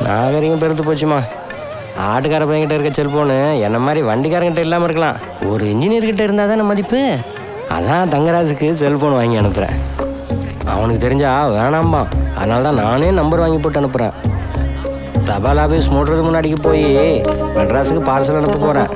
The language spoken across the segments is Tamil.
நாகரிகம் பெருத்து போச்சுமா ஆட்டுக்கார பையன்கிட்ட இருக்க செல்போனு என்ன மாதிரி வண்டிக்காரங்கிட்ட இல்லாமல் இருக்கலாம் ஒரு இன்ஜினியர்கிட்ட இருந்தால் தானே மதிப்பு அதான் தங்கராஜுக்கு செல்போன் வாங்கி அனுப்புகிறேன் அவனுக்கு தெரிஞ்சா வேணாம்பா அதனால தான் நானே நம்பர் வாங்கி போட்டு அனுப்புகிறேன் தபால் ஆஃபீஸ் மூடுறதுக்கு முன்னாடிக்கு போய் மெட்ராஸுக்கு பார்சல் அனுப்ப போகிறேன்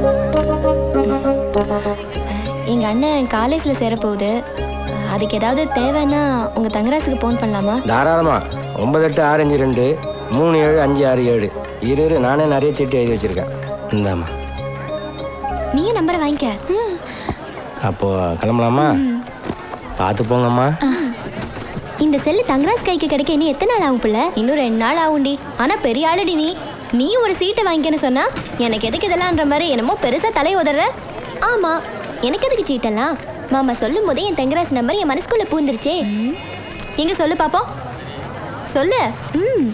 எங்கள் அண்ணன் காலேஜில் சேரப்போகுது அதுக்கு ஏதாவது தேவைன்னா உங்கள் தங்கராசுக்கு ஃபோன் பண்ணலாமா தாராளமா ஒன்பது எட்டு ஆறு அஞ்சு ரெண்டு மூணு ஏழு அஞ்சு ஆறு ஏழு இரு இரு நானே நிறைய சீட்டு எழுதி வச்சிருக்கேன் இந்தாம்மா நீயும் நம்பரை வாங்கிக்க அப்போ கிளம்பலாமா பார்த்து போங்கம்மா இந்த செல்லு தங்கராஜ் கைக்கு கிடைக்க இன்னும் எத்தனை நாள் ஆகும் பிள்ளை இன்னும் ரெண்டு நாள் ஆகும்டி ஆனால் பெரிய ஆளுடி நீ நீ ஒரு சீட்டை வாங்கிக்கன்னு சொன்னா எனக்கு எதுக்கு இதெல்லாம்ன்ற மாதிரி என்னமோ பெருசா தலை உதற ஆமா எனக்கு எதுக்கு சீட்டெல்லாம் மாமா சொல்லும் போதே என் தங்கராஜ் நம்பர் என் மனசுக்குள்ள பூந்துருச்சே எங்க சொல்லு பாப்போம் சொல்லு ம்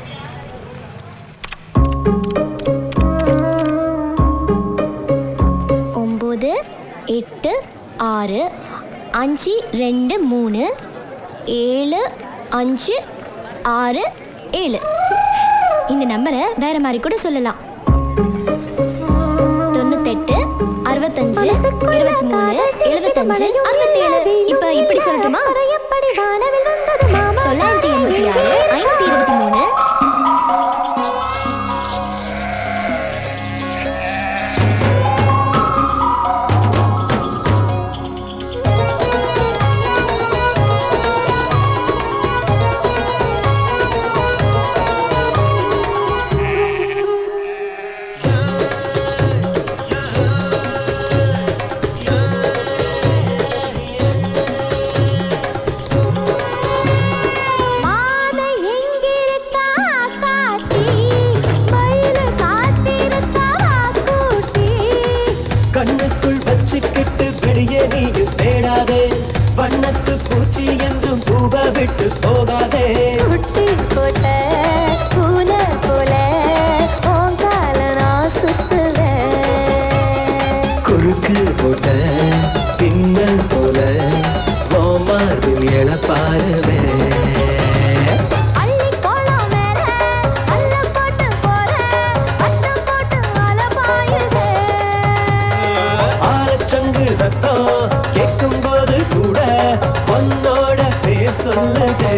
ஒம்பது எட்டு ஆறு அஞ்சு ரெண்டு மூணு ஏழு அஞ்சு ஆறு ஏழு இந்த நம்பரை வேற மாதிரி கூட சொல்லலாம் தொண்ணூத்தெட்டு அறுபத்தஞ்சு இருபத்தி மூணு எழுபத்தஞ்சு அறுபத்தேழு இப்ப இப்படி சொல்லட்டுமா தொள்ளாயிரத்தி எண்பத்தி ஆறு ஐநூத்தி இருபத்தி மூணு கண்ணுக்குள் வச்சுக்கிட்டு வெளியே நீயும் தேடாதே வண்ணத்து பூச்சி என்றும் பூவ விட்டு போகாதே குட்டி போட்ட பூனை போல உன் கால நான் சுத்துவேன் குறுக்கு போட்ட பின்னல் போல ஓமார்பில் எழப்பாருவே அள்ளி கோலம் மேல அள்ள போட்டு போற அட்ட போட்டு அல பாயுதே ஆரச்சங்கு சத்தம் கேட்கும் போது கூட உன்னோட பேர் சொல்லுதே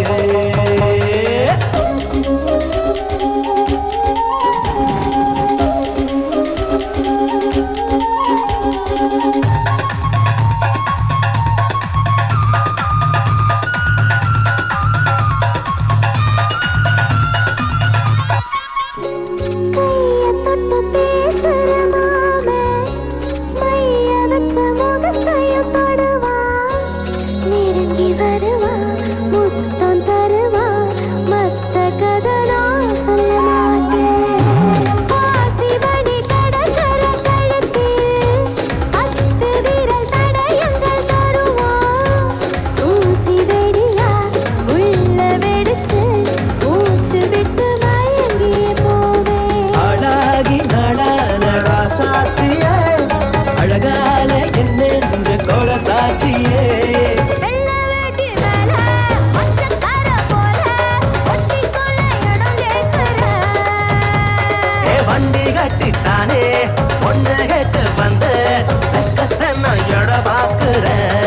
கைய தொட்டு பேசுற மாமே மைய வச்ச முகத்தையும் தொடுவா நெருங்கி வருவா முத்தம் தருவா மத்த கதை நான் சொல்ல மாட்டேன் பாசிபடி கடற்கர கழுத்தில் அத்து விரல் தடயங்கள் தருவோம் ஊசி வெடியா உள்ள வெடிச்சு மூச்சு விட்டு மயங்கியே போவேன் அழாகி நடான ராசாத்தியே அழகால என்ன நெஞ்ச கோல சாட்சியே வெள்ளை வேட்டி மேல மச்சக்கார போல ஒட்டிக்கொள்ள இடம் கேட்கிற ஏ வண்டி கட்டித்தானே ஒண்ணு கேட்டு வந்து வெக்கத்தை நான் எட பாக்குறேன்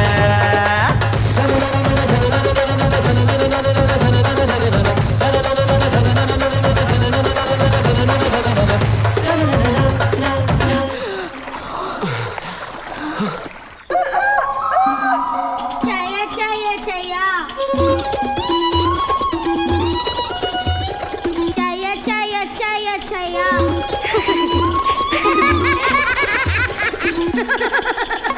ஜய ஜய ஜயா ஜய ஜய ஜய ஜயா